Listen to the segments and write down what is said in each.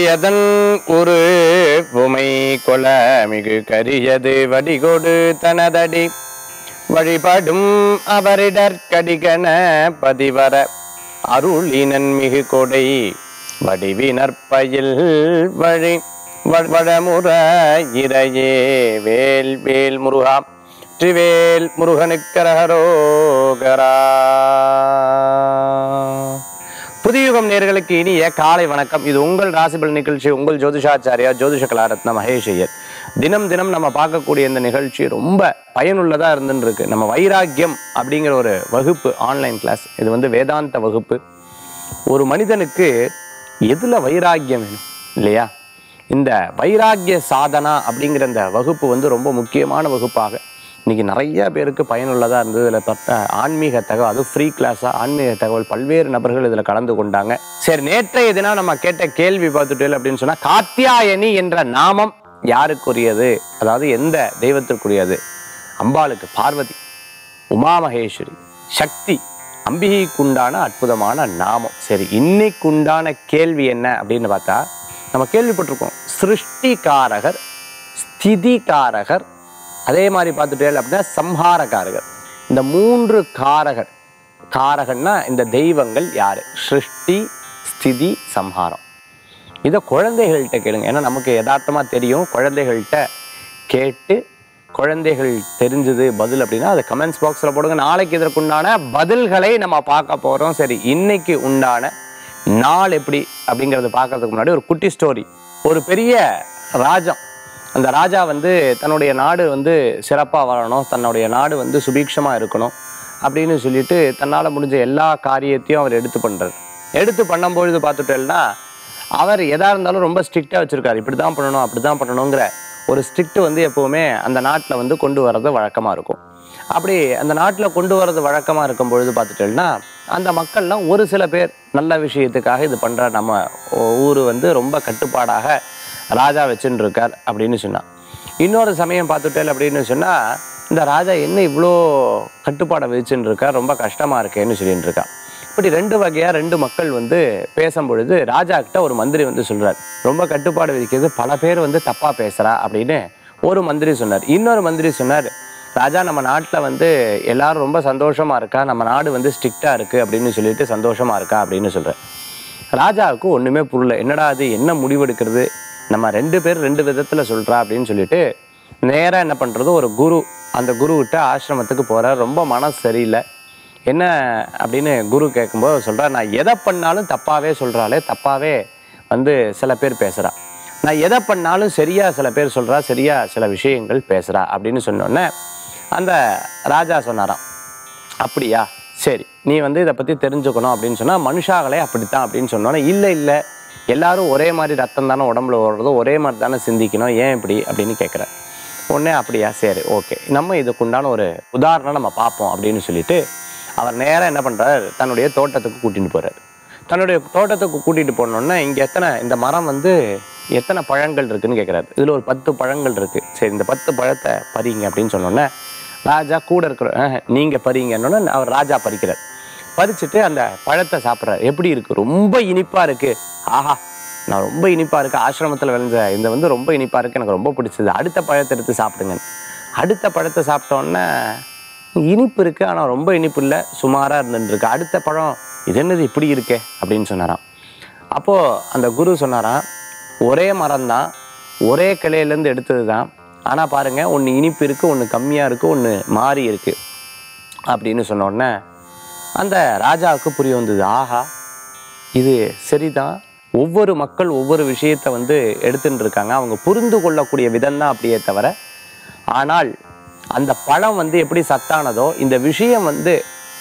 கரியதன் ஒரு உமை கொல மிகு கரியது வடிகொடு தனதடி வழிபடும் அவரிடற்கடிகன பதிவர அருளினன் மிகு கொடை வடிவினற்பயில் வழி வ- வடமுற இறையே வேல் வேல் முருகா திரிவேல் முருகனுக்கரகரோகரா புதியுகம் நேர்களுக்கு இனிய காலை வணக்கம் இது உங்கள் ராசிபல் நிகழ்ச்சி உங்கள் ஜோதிஷாச்சாரியா ஜோதிஷ கலாரத்ன மகேஷ் ஐயர் தினம் தினம் நம்ம பார்க்கக்கூடிய இந்த நிகழ்ச்சி ரொம்ப பயனுள்ளதா இருந்துன்னு இருக்கு நம்ம வைராக்கியம் அப்படிங்கிற ஒரு வகுப்பு ஆன்லைன் கிளாஸ் இது வந்து வேதாந்த வகுப்பு ஒரு மனிதனுக்கு எதுல வைராக்கியம் வேணும் இல்லையா இந்த வைராக்கிய சாதனா அப்படிங்கிற இந்த வகுப்பு வந்து ரொம்ப முக்கியமான வகுப்பாக இன்னைக்கு நிறைய பேருக்கு பயனுள்ளதாக இருந்தது இதில் பத்த ஆன்மீக தகவல் அது ஃப்ரீ கிளாஸாக ஆன்மீக தகவல் பல்வேறு நபர்கள் இதில் கலந்து கொண்டாங்க சரி நேற்றைய தினம் நம்ம கேட்ட கேள்வி பார்த்துட்டு அப்படின்னு சொன்னால் காத்தியாயனி என்ற நாமம் யாருக்குரியது அதாவது எந்த தெய்வத்திற்குரியது அம்பாளுக்கு பார்வதி உமாமகேஸ்வரி சக்தி அம்பிகைக்குண்டான அற்புதமான நாமம் சரி இன்னைக்குண்டான கேள்வி என்ன அப்படின்னு பார்த்தா நம்ம கேள்விப்பட்டிருக்கோம் சிருஷ்டிகாரகர் ஸ்திதிகாரகர் அதே மாதிரி பார்த்துட்டே அப்படின்னா சம்ஹாரகாரகர் இந்த மூன்று காரகர் காரகன்னா இந்த தெய்வங்கள் யாரு சிருஷ்டி ஸ்திதி சம்ஹாரம் இதை குழந்தைகள்கிட்ட கேளுங்க ஏன்னா நமக்கு யதார்த்தமாக தெரியும் குழந்தைகள்கிட்ட கேட்டு குழந்தைகள் தெரிஞ்சது பதில் அப்படின்னா அதை கமெண்ட்ஸ் பாக்ஸில் போடுங்க நாளைக்கு இதற்குண்டான பதில்களை நம்ம பார்க்க போகிறோம் சரி இன்னைக்கு உண்டான நாள் எப்படி அப்படிங்கிறத பார்க்கறதுக்கு முன்னாடி ஒரு குட்டி ஸ்டோரி ஒரு பெரிய ராஜா அந்த ராஜா வந்து தன்னுடைய நாடு வந்து சிறப்பாக வரணும் தன்னுடைய நாடு வந்து சுபீட்சமாக இருக்கணும் அப்படின்னு சொல்லிட்டு தன்னால் முடிஞ்ச எல்லா காரியத்தையும் அவர் எடுத்து பண்ணுறாரு எடுத்து பண்ணும்பொழுது பார்த்துட்டேன்னா அவர் எதா இருந்தாலும் ரொம்ப ஸ்ட்ரிக்டாக வச்சுருக்காரு இப்படி தான் பண்ணணும் அப்படி தான் பண்ணணுங்கிற ஒரு ஸ்ட்ரிக்ட் வந்து எப்போவுமே அந்த நாட்டில் வந்து கொண்டு வர்றது வழக்கமாக இருக்கும் அப்படி அந்த நாட்டில் கொண்டு வர்றது வழக்கமாக இருக்கும் பொழுது பார்த்துட்டேன்னா அந்த மக்கள்லாம் ஒரு சில பேர் நல்ல விஷயத்துக்காக இது பண்ணுற நம்ம ஊர் வந்து ரொம்ப கட்டுப்பாடாக ராஜா வச்சுன்னு இருக்கார் அப்படின்னு சொன்னான் இன்னொரு சமயம் பார்த்துட்டேன் அப்படின்னு சொன்னால் இந்த ராஜா என்ன இவ்வளோ கட்டுப்பாடை வச்சுன்னு இருக்கார் ரொம்ப கஷ்டமாக இருக்கேன்னு சொல்லிட்டு இருக்கா இப்படி ரெண்டு வகையாக ரெண்டு மக்கள் வந்து பேசும் பொழுது ராஜா கிட்ட ஒரு மந்திரி வந்து சொல்றார் ரொம்ப கட்டுப்பாடு விதிக்கிறது பல பேர் வந்து தப்பாக பேசுகிறா அப்படின்னு ஒரு மந்திரி சொன்னார் இன்னொரு மந்திரி சொன்னார் ராஜா நம்ம நாட்டில் வந்து எல்லாரும் ரொம்ப சந்தோஷமா இருக்கா நம்ம நாடு வந்து ஸ்ட்ரிக்டாக இருக்குது அப்படின்னு சொல்லிட்டு சந்தோஷமா இருக்கா அப்படின்னு சொல்கிறார் ராஜாவுக்கு ஒன்றுமே புரியல என்னடா அது என்ன முடிவெடுக்கிறது நம்ம ரெண்டு பேர் ரெண்டு விதத்தில் சொல்கிறா அப்படின்னு சொல்லிட்டு நேராக என்ன பண்ணுறது ஒரு குரு அந்த குருக்கிட்ட ஆசிரமத்துக்கு போகிறார் ரொம்ப மனசு சரியில்லை என்ன அப்படின்னு குரு கேட்கும்போது சொல்கிறார் நான் எதை பண்ணாலும் தப்பாகவே சொல்கிறாளே தப்பாகவே வந்து சில பேர் பேசுகிறா நான் எதை பண்ணாலும் சரியா சில பேர் சொல்கிறா சரியா சில விஷயங்கள் பேசுகிறா அப்படின்னு சொன்னோன்னே அந்த ராஜா சொன்னாராம் அப்படியா சரி நீ வந்து இதை பற்றி தெரிஞ்சுக்கணும் அப்படின்னு சொன்னால் மனுஷாகளே அப்படித்தான் அப்படின்னு சொன்னோன்னே இல்லை இல்லை எல்லாரும் ஒரே மாதிரி ரத்தம் தானே உடம்புல ஓடுறதோ ஒரே மாதிரி தானே சிந்திக்கணும் ஏன் இப்படி அப்படின்னு கேட்குறேன் உடனே அப்படியா சரி ஓகே நம்ம இதுக்குண்டான ஒரு உதாரணம் நம்ம பார்ப்போம் அப்படின்னு சொல்லிட்டு அவர் நேராக என்ன பண்ணுறாரு தன்னுடைய தோட்டத்துக்கு கூட்டிட்டு போகிறார் தன்னுடைய தோட்டத்துக்கு கூட்டிகிட்டு போனோன்னே இங்கே எத்தனை இந்த மரம் வந்து எத்தனை பழங்கள் இருக்குன்னு கேட்குறாரு இதில் ஒரு பத்து பழங்கள் இருக்குது சரி இந்த பத்து பழத்தை பறிங்க அப்படின்னு சொன்னோன்னே ராஜா கூட இருக்கிற நீங்கள் பறிங்கன்னொன்னே அவர் ராஜா பறிக்கிறார் பறிச்சுட்டு அந்த பழத்தை சாப்பிட்றாரு எப்படி இருக்குது ரொம்ப இனிப்பாக இருக்குது ஆஹா நான் ரொம்ப இனிப்பாக இருக்கு ஆசிரமத்தில் விளைஞ்ச இந்த வந்து ரொம்ப இனிப்பாக இருக்கு எனக்கு ரொம்ப பிடிச்சது அடுத்த பழத்தை எடுத்து சாப்பிடுங்க அடுத்த பழத்தை சாப்பிட்டோன்னே இனிப்பு இருக்குது ஆனால் ரொம்ப இனிப்பு இல்லை சுமாராக இருந்துட்டு இருக்கு அடுத்த பழம் இது என்னது இப்படி இருக்கே அப்படின்னு சொன்னாராம் அப்போது அந்த குரு சொன்னாராம் ஒரே மரம் தான் ஒரே கிளையிலேருந்து எடுத்தது தான் ஆனால் பாருங்கள் ஒன்று இனிப்பு இருக்குது ஒன்று கம்மியாக இருக்குது ஒன்று மாறி இருக்குது அப்படின்னு சொன்ன உடனே அந்த ராஜாவுக்கு புரிய வந்தது ஆஹா இது சரிதான் ஒவ்வொரு மக்கள் ஒவ்வொரு விஷயத்தை வந்து எடுத்துட்டு இருக்காங்க அவங்க புரிந்து கொள்ளக்கூடிய விதம் தான் அப்படியே தவிர ஆனால் அந்த பழம் வந்து எப்படி சத்தானதோ இந்த விஷயம் வந்து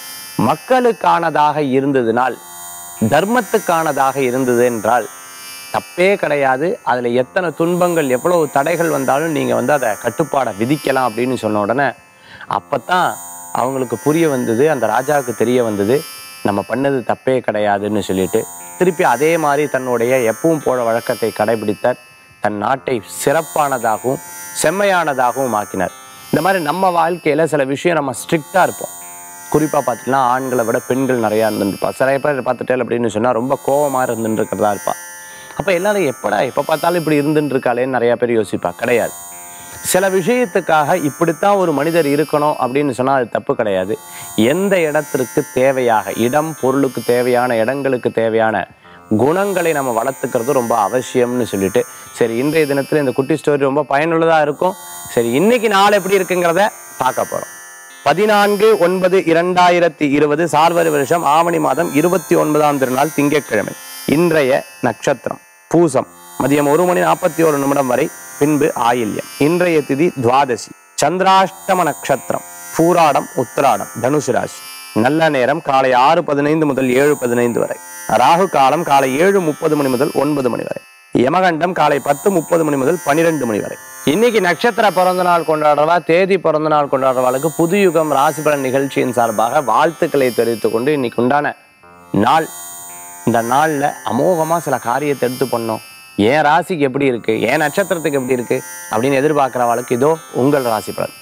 மக்களுக்கானதாக இருந்ததுனால் தர்மத்துக்கானதாக இருந்தது என்றால் தப்பே கிடையாது அதில் எத்தனை துன்பங்கள் எவ்வளவு தடைகள் வந்தாலும் நீங்கள் வந்து அதை கட்டுப்பாடை விதிக்கலாம் அப்படின்னு சொன்ன உடனே அப்போ தான் அவங்களுக்கு புரிய வந்தது அந்த ராஜாவுக்கு தெரிய வந்தது நம்ம பண்ணது தப்பே கிடையாதுன்னு சொல்லிட்டு திருப்பி அதே மாதிரி தன்னுடைய எப்பவும் போல வழக்கத்தை கடைபிடித்தார் தன் நாட்டை சிறப்பானதாகவும் செம்மையானதாகவும் ஆக்கினார் இந்த மாதிரி நம்ம வாழ்க்கையில் சில விஷயம் நம்ம ஸ்ட்ரிக்டாக இருப்போம் குறிப்பாக பார்த்தீங்கன்னா ஆண்களை விட பெண்கள் நிறையா இருந்துருப்பா சில பேர் பார்த்துட்டேன் அப்படின்னு சொன்னால் ரொம்ப கோவமாக இருந்துட்டு இருக்கிறதா இருப்பா அப்போ எல்லாரும் எப்படா எப்போ பார்த்தாலும் இப்படி இருந்துட்டு இருக்காளேன்னு நிறைய பேர் யோசிப்பா கிடையாது சில விஷயத்துக்காக இப்படித்தான் ஒரு மனிதர் இருக்கணும் அப்படின்னு சொன்னால் அது தப்பு கிடையாது எந்த இடத்திற்கு தேவையாக இடம் பொருளுக்கு தேவையான இடங்களுக்கு தேவையான குணங்களை நம்ம வளர்த்துக்கிறது ரொம்ப அவசியம்னு சொல்லிட்டு சரி இன்றைய தினத்தில் இந்த குட்டி ஸ்டோரி ரொம்ப பயனுள்ளதாக இருக்கும் சரி இன்னைக்கு நாள் எப்படி இருக்குங்கிறத பார்க்க போகிறோம் பதினான்கு ஒன்பது இரண்டாயிரத்தி இருபது சார்வரி வருஷம் ஆவணி மாதம் இருபத்தி ஒன்பதாம் திருநாள் திங்கட்கிழமை இன்றைய நட்சத்திரம் பூசம் மதியம் ஒரு மணி நாற்பத்தி ஒரு நிமிடம் வரை பின்பு ஆயில்யம் இன்றைய திதி துவாதசி சந்திராஷ்டம நட்சத்திரம் பூராடம் உத்திராடம் தனுசு ராசி நல்ல நேரம் காலை ஆறு பதினைந்து முதல் ஏழு பதினைந்து வரை ராகு காலம் காலை ஏழு முப்பது மணி முதல் ஒன்பது மணி வரை யமகண்டம் காலை பத்து முப்பது மணி முதல் பன்னிரெண்டு மணி வரை இன்னைக்கு நட்சத்திர பிறந்த நாள் கொண்டாடுறவா தேதி பிறந்த நாள் கொண்டாடுறவாளுக்கு புதுயுகம் ராசிபலன் நிகழ்ச்சியின் சார்பாக வாழ்த்துக்களை தெரிவித்துக் கொண்டு இன்னைக்கு உண்டான நாள் இந்த நாளில் அமோகமாக சில காரியத்தை எடுத்து பண்ணோம் என் ராசிக்கு எப்படி இருக்கு என் நட்சத்திரத்துக்கு எப்படி இருக்கு அப்படின்னு எதிர்பார்க்கிறவாளுக்கு இதோ உங்கள் ராசி பலன்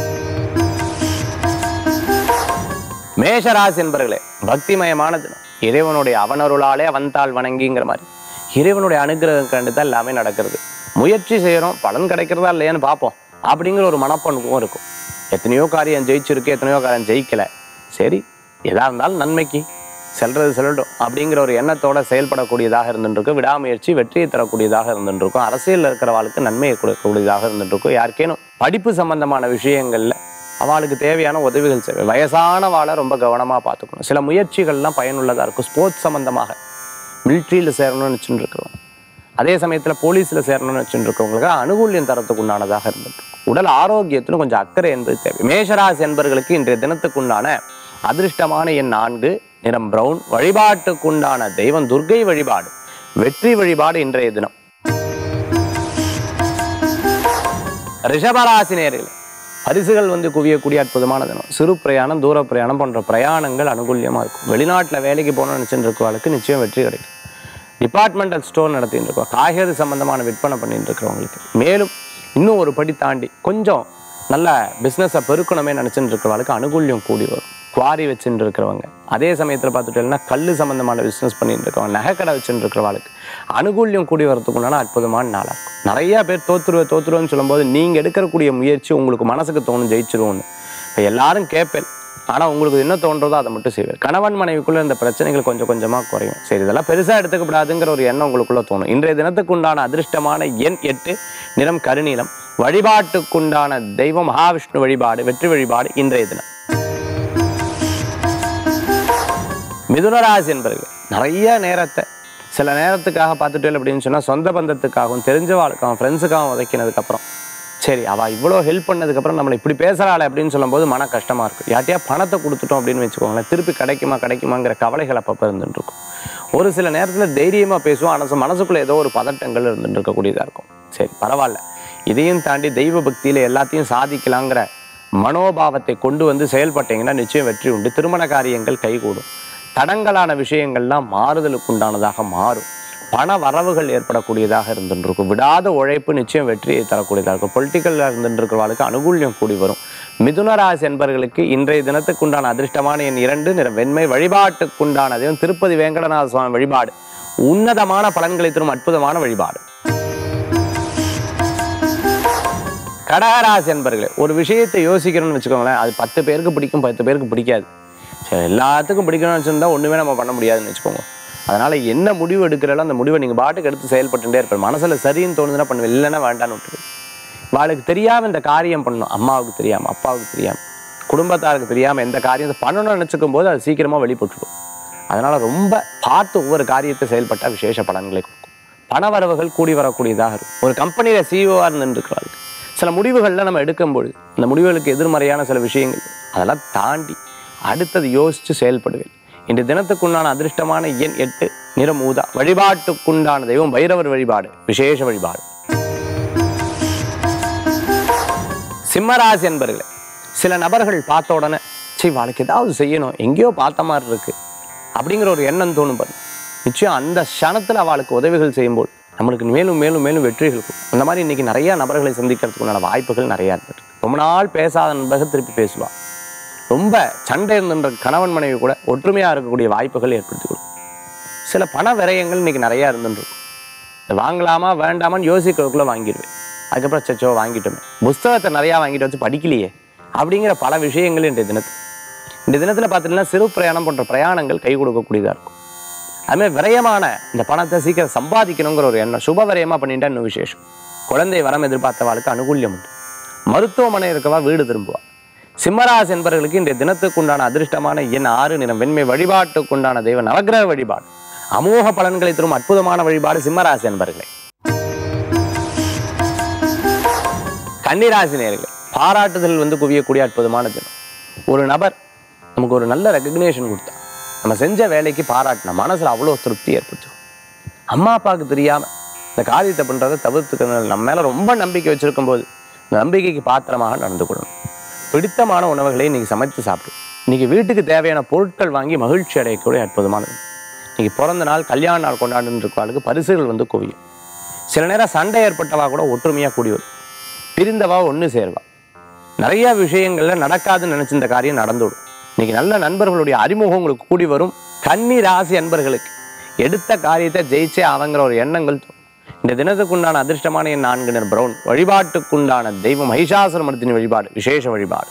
மேஷ ராசி என்பர்களே பக்திமயமான தினம் இறைவனுடைய அவனருளாலே அவன்தாள் வணங்கிங்கிற மாதிரி இறைவனுடைய அனுகிரகம் கண்டு தான் எல்லாமே நடக்கிறது முயற்சி செய்கிறோம் பலன் கிடைக்கிறதா இல்லையான்னு பார்ப்போம் அப்படிங்கிற ஒரு மனப்பண்பும் இருக்கும் எத்தனையோ காரியம் ஜெயிச்சிருக்கு எத்தனையோ காரியம் ஜெயிக்கல சரி எதா இருந்தாலும் நன்மைக்கு செல்றது செல்லட்டும் அப்படிங்கிற ஒரு எண்ணத்தோட செயல்படக்கூடியதாக இருந்துருக்கும் விடாமுயற்சி வெற்றியை தரக்கூடியதாக இருந்துருக்கும் அரசியலில் இருக்கிறவாளுக்கு நன்மையை கொடுக்கக்கூடியதாக இருந்துருக்கும் யாருக்கேனும் படிப்பு சம்பந்தமான விஷயங்கள்ல அவளுக்கு தேவையான உதவிகள் செய்வே வயசானவாளை ரொம்ப கவனமாக பார்த்துக்கணும் சில முயற்சிகள்லாம் பயனுள்ளதாக இருக்கும் ஸ்போர்ட்ஸ் சம்பந்தமாக மிலிட்ரியில் சேரணும்னு வச்சுட்டு இருக்கிறவங்க அதே சமயத்தில் போலீஸில் சேரணும்னு வச்சுட்டு இருக்கவங்களுக்கு அனுகூல்யம் தரத்துக்கு உண்டானதாக இருந்துட்டு இருக்கும். உடல் ஆரோக்கியத்திலும் கொஞ்சம் அக்கறை என்பது தேவை மேஷராசி என்பர்களுக்கு இன்றைய தினத்துக்குண்டான அதிர்ஷ்டமான எண் நான்கு நிறம் பிரவுன் வழிபாட்டுக்குண்டான தெய்வம் துர்க்கை வழிபாடு வெற்றி வழிபாடு இன்றைய தினம் ரிஷபராசி நேரில் பரிசுகள் வந்து குவியக்கூடிய அற்புதமான தினம் சிறு பிரயாணம் தூர பிரயாணம் போன்ற பிரயாணங்கள் அனுகூல்யமாக இருக்கும் வெளிநாட்டில் வேலைக்கு போகணும்னு நினச்சிட்டு இருக்கவங்களுக்கு நிச்சயம் வெற்றி கிடைக்கும் டிபார்ட்மெண்டல் ஸ்டோர் நடத்திட்டு இருக்கோம் காய்கறி சம்பந்தமான விற்பனை பண்ணிட்டு இருக்கிறவங்களுக்கு மேலும் இன்னும் ஒரு படி தாண்டி கொஞ்சம் நல்ல பிஸ்னஸை பெருக்கணுமே நினச்சிட்டு இருக்கிறவங்களுக்கு அனுகூல்யம் கூடி வரும் குவாரி வச்சுட்டு இருக்கிறவங்க அதே சமயத்தில் பார்த்துட்டோம்னா கல் சம்பந்தமான பிஸ்னஸ் பண்ணிட்டு இருக்கவங்க நகைக்கடை வச்சுட்டு இருக்கிறவங்களுக்கு அனுகூல்யம் கூடி வரதுக்குண்டான அற்புதமான நாளாக இருக்கும் நிறைய பேர் தோத்துருவே தோத்துருவேன்னு சொல்லும்போது நீங்கள் எடுக்கக்கூடிய முயற்சி உங்களுக்கு மனசுக்கு தோணும் ஜெயிச்சிருவோன்னு இப்போ எல்லாரும் கேட்பேன் ஆனால் உங்களுக்கு என்ன தோன்றதோ அதை மட்டும் செய்வார் கணவன் மனைவிக்குள்ள இந்த பிரச்சனைகள் கொஞ்சம் கொஞ்சமாக குறையும் சரி இதெல்லாம் பெருசாக எடுத்துக்கப்படாதுங்கிற ஒரு எண்ணம் உங்களுக்குள்ள தோணும் இன்றைய தினத்துக்கு உண்டான அதிர்ஷ்டமான எண் எட்டு நிறம் கருநீலம் வழிபாட்டுக்குண்டான தெய்வம் மகாவிஷ்ணு வழிபாடு வெற்றி வழிபாடு இன்றைய தினம் மிதுனராசி என்பர்கள் நிறைய நேரத்தை சில நேரத்துக்காக பார்த்துட்டு அப்படின்னு சொன்னால் சொந்த பந்தத்துக்காகவும் தெரிஞ்சவாளுக்காகவும் ஃப்ரெண்ட்ஸுக்காகவும் உதைக்கினதுக்கப்புறம் சரி அவள் இவ்வளோ ஹெல்ப் பண்ணதுக்கப்புறம் நம்மளை இப்படி பேசுகிறாளே அப்படின்னு சொல்லும்போது மன கஷ்டமாக இருக்கும் யார்ட்டையா பணத்தை கொடுத்துட்டோம் அப்படின்னு வச்சுக்கோங்களேன் திருப்பி கிடைக்குமா கிடைக்குமாங்கிற கவலைகள் அப்பப்போ இருந்துட்டு இருக்கும் ஒரு சில நேரத்தில் தைரியமாக பேசுவோம் ஆனால் மனசுக்குள்ளே ஏதோ ஒரு பதட்டங்கள் இருந்துட்டு இருக்கக்கூடியதாக இருக்கும் சரி பரவாயில்ல இதையும் தாண்டி தெய்வ பக்தியில் எல்லாத்தையும் சாதிக்கலாங்கிற மனோபாவத்தை கொண்டு வந்து செயல்பட்டீங்கன்னா நிச்சயம் வெற்றி உண்டு திருமண காரியங்கள் கைகூடும் தடங்கலான விஷயங்கள்லாம் மாறுதலுக்கு உண்டானதாக மாறும் பண வரவுகள் ஏற்படக்கூடியதாக இருந்துருக்கும் விடாத உழைப்பு நிச்சயம் வெற்றியை தரக்கூடியதாக இருக்கும் பொலிட்டிக்கலில் இருந்துருக்கிறவர்களுக்கு அனுகூல்யம் கூடி வரும் மிதுனராசி என்பர்களுக்கு இன்றைய தினத்துக்கு உண்டான அதிர்ஷ்டமான எண் இரண்டு நிற வெண்மை வழிபாட்டுக்குண்டான தெய்வம் திருப்பதி வேங்கடநாத சுவாமி வழிபாடு உன்னதமான பலன்களை தரும் அற்புதமான வழிபாடு கடகராசி என்பர்களே ஒரு விஷயத்தை யோசிக்கணும்னு வச்சுக்கோங்களேன் அது பத்து பேருக்கு பிடிக்கும் பத்து பேருக்கு பிடிக்காது சரி எல்லாத்துக்கும் பிடிக்கணும்னு வச்சுருந்தா ஒன்றுமே நம்ம பண்ண முடியாதுன்னு வச்சுக்கோங்க அதனால் என்ன முடிவு எடுக்கிறீங்களோ அந்த முடிவை நீங்கள் பாட்டுக்கு எடுத்து செயல்பட்டுட்டே இருப்பேன் மனசில் சரின்னு தோணுதுன்னா பண்ணுவேன் இல்லைன்னா வேண்டான்னு விட்டுரு அவளுக்கு தெரியாமல் இந்த காரியம் பண்ணணும் அம்மாவுக்கு தெரியாமல் அப்பாவுக்கு தெரியாமல் குடும்பத்தாருக்கு தெரியாமல் எந்த காரியத்தை பண்ணணும்னு நினச்சிக்கும் போது அது சீக்கிரமாக வெளிப்பட்டுடும் அதனால் ரொம்ப பார்த்து ஒவ்வொரு காரியத்தை செயல்பட்டால் விசேஷ பலன்களை கொடுக்கும் பண வரவுகள் கூடி வரக்கூடியதாக இருக்கும் ஒரு கம்பெனியில் சிஇஓவாக இருந்துருக்கிறாரு சில முடிவுகளில் நம்ம எடுக்கும்பொழுது அந்த முடிவுகளுக்கு எதிர்மறையான சில விஷயங்கள் அதெல்லாம் தாண்டி அடுத்தது யோசித்து செயல்படுவேன் இன்று தினத்துக்குண்டான அதிர்ஷ்டமான எண் எட்டு நிறம் ஊதா வழிபாட்டுக்குண்டான தெய்வம் பைரவர் வழிபாடு விசேஷ வழிபாடு சிம்மராசி என்பர்களே சில நபர்கள் பார்த்த உடனே சரி வாழ்க்கை ஏதாவது செய்யணும் எங்கேயோ பார்த்த மாதிரி இருக்கு அப்படிங்கிற ஒரு எண்ணம் தோணும் பாருங்க நிச்சயம் அந்த க்ஷணத்தில் அவளுக்கு உதவிகள் செய்யும்போது நம்மளுக்கு மேலும் மேலும் மேலும் வெற்றிகள் இருக்கும் அந்த மாதிரி இன்னைக்கு நிறைய நபர்களை சந்திக்கிறதுக்குண்டான வாய்ப்புகள் நிறையா இருந்துட்டு ரொம்ப நாள் பேசாத நண்பர்கள் திருப்பி பேசுவா ரொம்ப சண்டை இருந்துன்ற கணவன் மனைவி கூட ஒற்றுமையாக இருக்கக்கூடிய வாய்ப்புகள் ஏற்படுத்தி கொடுக்கும் சில பண விரயங்கள் இன்னைக்கு நிறையா இருந்துட்டு இருக்கும் இதை வாங்கலாமா வேண்டாமான்னு யோசிக்கிறதுக்குள்ள வாங்கிடுவேன் அதுக்கப்புறம் சச்சோ வாங்கிட்டோமே புஸ்தகத்தை நிறையா வாங்கிட்டு வச்சு படிக்கலையே அப்படிங்கிற பல விஷயங்கள் இன்றைய தினத்தில் இந்த தினத்தில் பார்த்தீங்கன்னா சிறு பிரயாணம் போன்ற பிரயாணங்கள் கை கொடுக்கக்கூடியதாக இருக்கும் அதுமாதிரி விரயமான இந்த பணத்தை சீக்கிரம் சம்பாதிக்கணுங்கிற ஒரு எண்ணம் சுப விரயமாக பண்ணிட்டா இன்னும் விசேஷம் குழந்தை வரம் எதிர்பார்த்தவாளுக்கு அனுகூல்யம் உண்டு மருத்துவமனை இருக்கவா வீடு திரும்புவா சிம்மராசி என்பவர்களுக்கு இன்றைய தினத்துக்கு உண்டான அதிர்ஷ்டமான எண் ஆறு நிறம் வெண்மை வழிபாட்டுக்கு உண்டான தெய்வ நவக்கிரக வழிபாடு அமோக பலன்களை தரும் அற்புதமான வழிபாடு சிம்மராசி என்பர்களே கன்னிராசி நேர்களே பாராட்டுதல் வந்து குவியக்கூடிய அற்புதமான தினம் ஒரு நபர் நமக்கு ஒரு நல்ல ரெக்கக்னேஷன் கொடுத்தா நம்ம செஞ்ச வேலைக்கு பாராட்டின மனசுல அவ்வளோ திருப்தி ஏற்பட்டு அம்மா அப்பாவுக்கு தெரியாம இந்த காரியத்தை பண்றதை தவிர்த்துக்கணும் நம்ம மேல ரொம்ப நம்பிக்கை வச்சிருக்கும் போது இந்த நம்பிக்கைக்கு பாத்திரமாக நடந்து கொள்ளணும் பிடித்தமான உணவுகளை இன்னைக்கு சமைத்து சாப்பிடும் இன்னைக்கு வீட்டுக்கு தேவையான பொருட்கள் வாங்கி மகிழ்ச்சி அடையக்கூடிய அற்புதமானது இன்னைக்கு பிறந்த நாள் கல்யாண நாள் கொண்டாடுன்னு இருக்கவாளுக்கு பரிசுகள் வந்து குவியும் சில நேரம் சண்டை ஏற்பட்டவா கூட ஒற்றுமையா கூடி வரும் பிரிந்தவா ஒன்று சேர்வா நிறைய விஷயங்கள்ல நடக்காதுன்னு நினைச்ச இந்த காரியம் நடந்துவிடும் இன்னைக்கு நல்ல நண்பர்களுடைய அறிமுகம் உங்களுக்கு கூடி வரும் கன்னி ராசி அன்பர்களுக்கு எடுத்த காரியத்தை ஜெயிச்சே அவங்கிற ஒரு எண்ணங்கள் தோணும். இந்த தினத்துக்குண்டான அதிர்ஷ்டமான என் நான்கு நிற பிரவுன் வழிபாட்டுக்குண்டான தெய்வம் மகிஷாசுரமர்த்தினி வழிபாடு விசேஷ வழிபாடு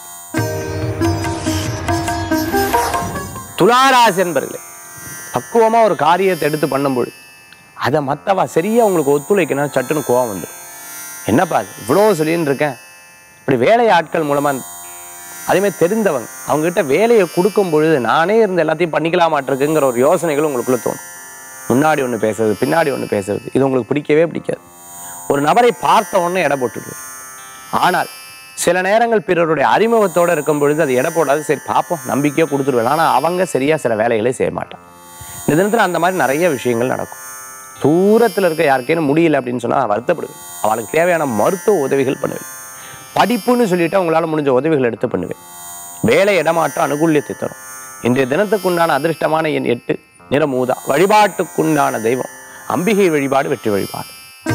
துளாராசி என்பர்களே பக்குவமா ஒரு காரியத்தை எடுத்து பண்ணும்பொழுது அதை மற்றவா சரியா உங்களுக்கு ஒத்துழைக்கணும் சட்டுன்னு கோவம் வந்துடும் என்னப்பா இது? இவ்வளோ சொல்லின்னு இருக்கேன் இப்படி வேலை ஆட்கள் மூலமா அதேமாதிரி தெரிந்தவங்க அவங்ககிட்ட வேலையை கொடுக்கும் பொழுது நானே இருந்து எல்லாத்தையும் பண்ணிக்கலாமாட்டிருக்குங்கிற ஒரு யோசனைகள் உங்களுக்குள்ள தோணும் முன்னாடி ஒன்று பேசுறது பின்னாடி ஒன்று பேசுறது இது உங்களுக்கு பிடிக்கவே பிடிக்காது ஒரு நபரை பார்த்த உடனே எடை போட்டுடுவேன் ஆனால் சில நேரங்கள் பிறருடைய அறிமுகத்தோடு இருக்கும் பொழுது அது எடை போடாது சரி பார்ப்போம் நம்பிக்கையாக கொடுத்துருவேன் ஆனால் அவங்க சரியாக சில வேலைகளை செய்ய மாட்டாங்க இந்த தினத்தில் அந்த மாதிரி நிறைய விஷயங்கள் நடக்கும் தூரத்தில் இருக்க யாருக்கேனும் முடியல அப்படின்னு சொன்னால் வருத்தப்படுவேன் அவளுக்கு தேவையான மருத்துவ உதவிகள் பண்ணுவேன் படிப்புன்னு சொல்லிட்டு அவங்களால முடிஞ்ச உதவிகள் எடுத்து பண்ணுவேன் வேலை இடமாற்றம் அனுகூல்யத்தை தரும் இன்றைய தினத்துக்குண்டான அதிர்ஷ்டமான எண் எட்டு நிறமூதா வழிபாட்டுக்குண்டான தெய்வம் அம்பிகை வழிபாடு வெற்றி வழிபாடு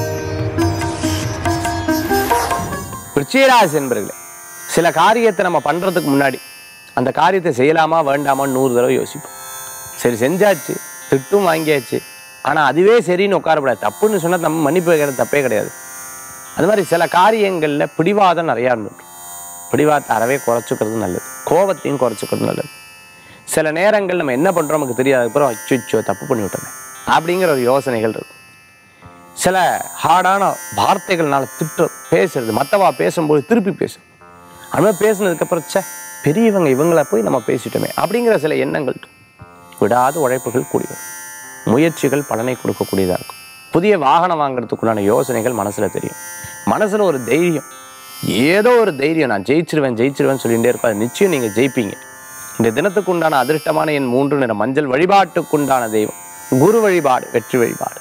விருச்சிகராசி என்பர்களே சில காரியத்தை நம்ம பண்றதுக்கு முன்னாடி அந்த காரியத்தை செய்யலாமா வேண்டாமான்னு நூறு தடவை யோசிப்போம் சரி செஞ்சாச்சு திட்டும் வாங்கியாச்சு ஆனா அதுவே சரின்னு உட்காரக்கூடாது தப்புன்னு சொன்னா நம்ம மன்னிப்பு வைக்கிறது தப்பே கிடையாது அது மாதிரி சில காரியங்கள்ல பிடிவாதம் நிறையா இருந்துட்டு பிடிவாதத்தை அறவே குறைச்சிக்கிறது நல்லது கோபத்தையும் குறைச்சிக்கிறது நல்லது சில நேரங்கள் நம்ம என்ன பண்றோம் நமக்கு தெரியாது அப்புறம் அச்சோ தப்பு பண்ணி விட்டோமே அப்படிங்கிற ஒரு யோசனைகள் இருக்கும் சில ஹார்டான வார்த்தைகள்னால திட்டு பேசுறது மற்றவா பேசும்போது திருப்பி பேசும் அது மாதிரி பேசுனதுக்கப்புறம் ச்சே பெரியவங்க இவங்கள போய் நம்ம பேசிட்டோமே அப்படிங்கிற சில எண்ணங்கள் இருக்கும். விடாத உழைப்புகள் கூடி வரும் முயற்சிகள் பலனை கொடுக்கக்கூடியதாக இருக்கும் புதிய வாகனம் வாங்குறதுக்குள்ளான யோசனைகள் மனசில் தெரியும் மனசில் ஒரு தைரியம் ஏதோ ஒரு தைரியம் நான் ஜெயிச்சிருவேன் ஜெயிச்சிருவேன் சொல்லிகிட்டே இருப்பேன் அது நிச்சயம் நீங்கள் ஜெயிப்பீங்க இந்த தினத்துக்குண்டான அதிர்ஷ்டமான என் மூன்று நிற மஞ்சள் வழிபாட்டுக்குண்டான தெய்வம் குரு வழிபாடு வெற்றி வழிபாடு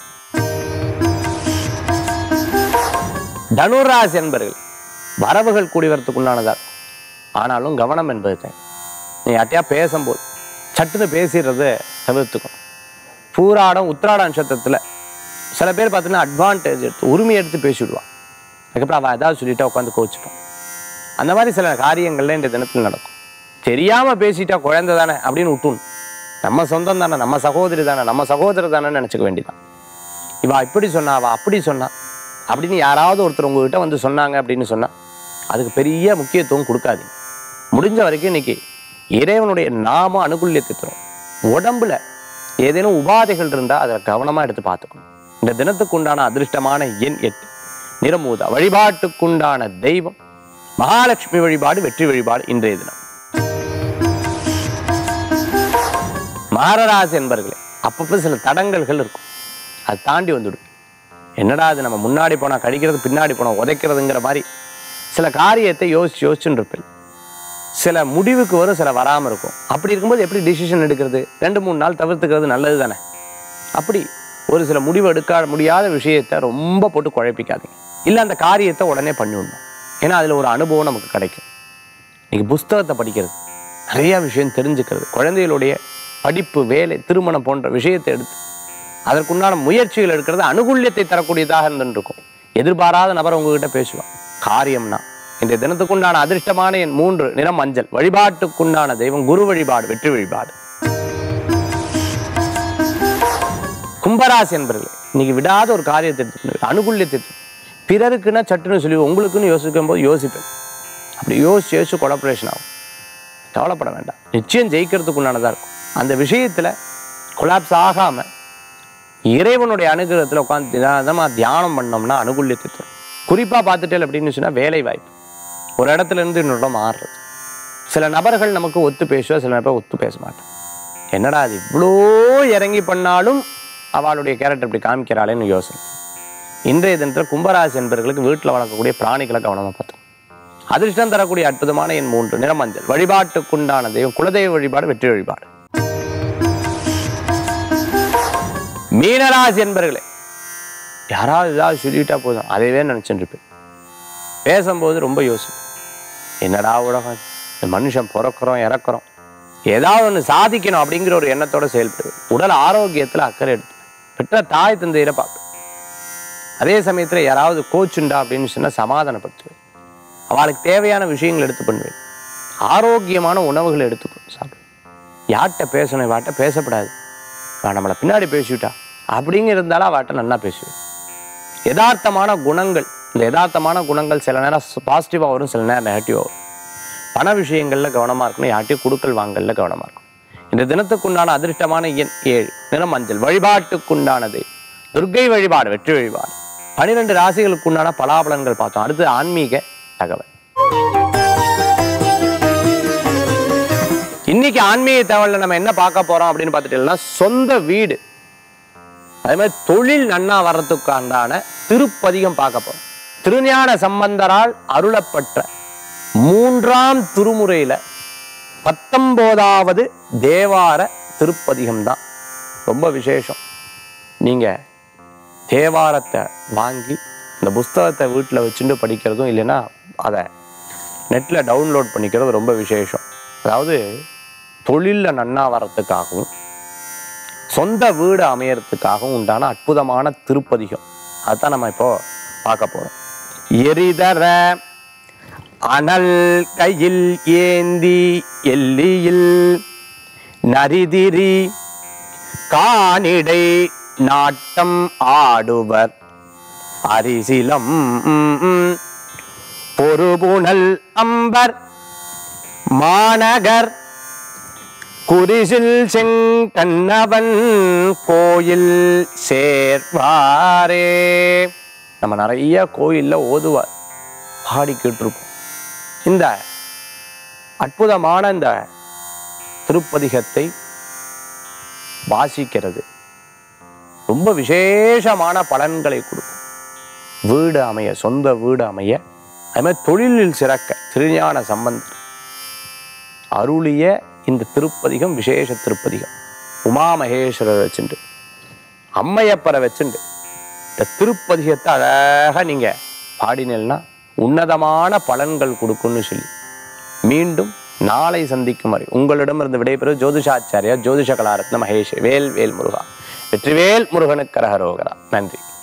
தனுராசி என்பர்கள் வரவுகள் கூடி வரத்துக்குண்டானதா இருக்கும் ஆனாலும் கவனம் என்பது தேவை நீ யார்ட்டையா பேசும்போது சட்டுன்னு பேசிடுறத தவிர்த்துக்கும் பூராடம் உத்திராட நட்சத்திரத்தில் சில பேர் பார்த்தீங்கன்னா அட்வான்டேஜ் எடுத்து உரிமை எடுத்து பேசிவிடுவான் அதுக்கப்புறம் அவள் ஏதாவது சொல்லிட்டா உட்காந்து கோச்சிப்பான் அந்த மாதிரி சில காரியங்கள்ல இந்த தினத்தில் நடக்கும் தெரியாம பேசிட்டா குழந்தை தானே அப்படின்னு விட்டுணும் நம்ம சொந்தம் தானே நம்ம சகோதரி தானே நம்ம சகோதரர் தானே நினச்சிக்க வேண்டியதான் இவா இப்படி சொன்னா அவ அப்படி சொன்னா அப்படின்னு யாராவது ஒருத்தர் உங்ககிட்ட வந்து சொன்னாங்க அப்படின்னு சொன்னா அதுக்கு பெரிய முக்கியத்துவம் கொடுக்காதீங்க முடிஞ்ச வரைக்கும் இன்னைக்கு இறைவனுடைய நாம அனுகூல்யத்தை தரும் உடம்புல ஏதேனும் உபாதைகள் இருந்தால் அதை கவனமா எடுத்து பார்த்துக்கணும் இந்த தினத்துக்கு உண்டான அதிர்ஷ்டமான எண் எட்டு நிறமூதா வழிபாட்டுக்குண்டான தெய்வம் மகாலட்சுமி வழிபாடு வெற்றி வழிபாடு இன்றைய தினம் மகரராசி என்பர்களே அப்பப்போ சில தடங்கல்கள் இருக்கும் அது தாண்டி வந்துடும் என்னடா அது நம்ம முன்னாடி போனால் கடிக்கிறது பின்னாடி போனால் உதைக்கிறதுங்கிற மாதிரி சில காரியத்தை யோசிச்சு யோசிச்சுன்னு இருப்பேன் சில முடிவுக்கு வரும் சில வராமல் இருக்கும் அப்படி இருக்கும்போது எப்படி டிசிஷன் எடுக்கிறது ரெண்டு மூணு நாள் தவிர்த்துக்கிறது நல்லது தானே அப்படி ஒரு சில முடிவு எடுக்க முடியாத விஷயத்தை ரொம்ப போட்டு குழப்பிக்காதீங்க இல்லை அந்த காரியத்தை உடனே பண்ணிவிடணும் ஏன்னா அதில் ஒரு அனுபவம் நமக்கு கிடைக்கும் இன்னைக்கு புஸ்தகத்தை படிக்கிறது நிறைய விஷயம் தெரிஞ்சுக்கிறது குழந்தைகளுடைய படிப்பு வேலை திருமணம் போன்ற விஷயத்தை எடுத்து அதற்குண்டான முயற்சிகள் எடுக்கிறது அனுகூல்யத்தை தரக்கூடியதாக இருந்துருக்கும் எதிர்பாராத நபர் உங்ககிட்ட பேசுவான் காரியம்னா இந்த தினத்துக்குண்டான அதிர்ஷ்டமான என் மூன்று நிறம் மஞ்சள் வழிபாட்டுக்குண்டான தெய்வம் குரு வழிபாடு வெற்றி வழிபாடு கும்பராசி என்பர்களே இன்னைக்கு விடாத ஒரு காரியத்தை எடுத்து அனுகூல்யத்தை எடுத்து பிறருக்குன்னா சட்டுன்னு சொல்லி உங்களுக்குன்னு யோசிக்கும் போது யோசிப்பேன் அப்படி யோசிச்சு யோசிச்சு கொலாபரேஷன் ஆகும் கவலைப்பட வேண்டாம் நிச்சயம் ஜெயிக்கிறதுக்கு உண்டானதா இருக்கும் அந்த விஷயத்துல கொலாப்ஸ் ஆகாம இறைவனுடைய அனுகிரகத்துல உட்காந்து நிதானமா தியானம் பண்ணோம்னா அனுகூல்யத்தை தரும் குறிப்பா பார்த்துட்டேன் அப்படின்னு சொன்னா வேலை வாய்ப்பு ஒரு இடத்துல இருந்து இன்னொரு இடம் மாறுறது சில நபர்கள் நமக்கு ஒத்து பேசுவா சில நபர் ஒத்து பேச மாட்டோம் என்னடா அது இவ்வளோ இறங்கி பண்ணாலும் அவளுடைய கேரக்டர் இப்படி காமிக்கிறாளேன்னு யோசனை இன்றைய தினத்தில் கும்பராசி என்பவர்களுக்கு வீட்டில் வளர்க்கக்கூடிய பிராணிகளை கவனமாக பார்த்தோம் அதிர்ஷ்டம் தரக்கூடிய அற்புதமான என் மூன்று நிறமஞ்சள் வழிபாட்டுக்குண்டான தெய்வம் குலதெய்வ வழிபாடு வெற்றி வழிபாடு மீனராசி என்பர்களே யாராவது ஏதாவது சொல்லிட்டா போதும் அதைவே நினைச்சுட்டு இருப்பேன் பேசும்போது ரொம்ப யோசிப்பேன் என்னடா உலகம் இது? இந்த மனுஷன் பிறக்கிறோம் இறக்குறோம் ஏதாவது ஒன்று சாதிக்கணும் அப்படிங்கிற ஒரு எண்ணத்தோட செயல்படுவேன் உடல் ஆரோக்கியத்தில் அக்கறை எடுத்து பெற்ற தாய் தந்தையில பார்ப்பேன் அதே சமயத்தில் யாராவது கோச்சுண்டா அப்படின்னு சொன்னால் சமாதானப்படுத்துவேன் அவளுக்கு தேவையான விஷயங்கள் எடுத்து பண்ணுவேன் ஆரோக்கியமான உணவுகளை எடுத்து சாப்பிடுவேன் யார்கிட்ட பேசணும் இவாட்ட பேசப்படாது அவ நம்மளை பின்னாடி பேசிவிட்டா அப்படிங்க இருந்தாலும் அவட்ட நல்லா பேசுவேன் யதார்த்தமான குணங்கள் இந்த யதார்த்தமான குணங்கள் சில நேரம் பாசிட்டிவாக வரும் சில நேரம் நெகட்டிவாக வரும் பண விஷயங்களில் கவனமாக இருக்கணும் யார்ட்டையும் கொடுக்கல் வாங்கல்ல கவனமாக இருக்கும் இந்த தினத்துக்குண்டான அதிர்ஷ்டமான எண் ஏழு நிறம் மஞ்சள் வழிபாட்டுக்குண்டானது துர்க்கை வழிபாடு வெற்றி வழிபாடு பனிரெண்டு ராசிகளுக்குண்டான பலாபலன்கள் பார்த்தோம் அடுத்து ஆன்மீக தகவல் இன்னைக்கு ஆன்மீக தகவல்ல நம்ம என்ன பார்க்க போறோம் அப்படின்னு பார்த்துட்டீங்கன்னா சொந்த வீடு அதே மாதிரி தொழில் நன்னா வர்றதுக்கான திருப்பதிகம் பார்க்க போறோம் திருஞான சம்பந்தரால் அருளப்பட்ட மூன்றாம் திருமுறையில பத்தொன்பதாவது தேவார திருப்பதிகம் தான் ரொம்ப விசேஷம் நீங்க தேவாரத்தை வாங்கி இந்த புஸ்தகத்தை வீட்டில் வச்சுட்டு படிக்கிறதும் இல்லைன்னா அதை நெட்டில் டவுன்லோட் பண்ணிக்கிறது ரொம்ப விசேஷம் அதாவது தொழிலில் நன்னா வர்றதுக்காகவும் சொந்த வீடு அமையறதுக்காகவும் உண்டான அற்புதமான திருப்பதிகம் அதுதான் நம்ம இப்போ பார்க்க போறோம் எரிதர அனல் கையில் ஏந்தி எல்லியில் நரிதிரி காணிடை நாட்டம் ஆடுவர் அரிசிலம் பொறுபுணல் அம்பர் மாநகர் குறிசில் செங்கண்ணவன் கோயில் சேர்வாரே நம்ம நிறைய கோயில்ல ஓதுவார் பாடிக்கிட்டு இருப்போம் இந்த அற்புதமான இந்த திருப்பதிகத்தை வாசிக்கிறது ரொம்ப விசேஷமான பலன்களை கொடுக்கும் வீடு அமைய சொந்த வீடு அமைய அது மாதிரி தொழிலில் சிறக்க திருஞான சம்பந்தர் அருளிய இந்த திருப்பதிகம் விசேஷ திருப்பதிகம் உமா மகேஸ்வரர் வச்சுண்டு அம்மையப்பரை வச்சுண்டு இந்த திருப்பதிகத்தை அழகாக நீங்க பாடினீங்கன்னா உன்னதமான பலன்கள் கொடுக்கும்னு சொல்லி மீண்டும் நாளை சந்திக்கும் வரை உங்களிடமிருந்து விடைபெறும் ஜோதிஷாச்சாரியா ஜோதிஷ கலாரத்ன மகேஷ் வேல் வேல் முருகா வெற்றிவேல் முருகனுக்கு கரகரோகரா நன்றி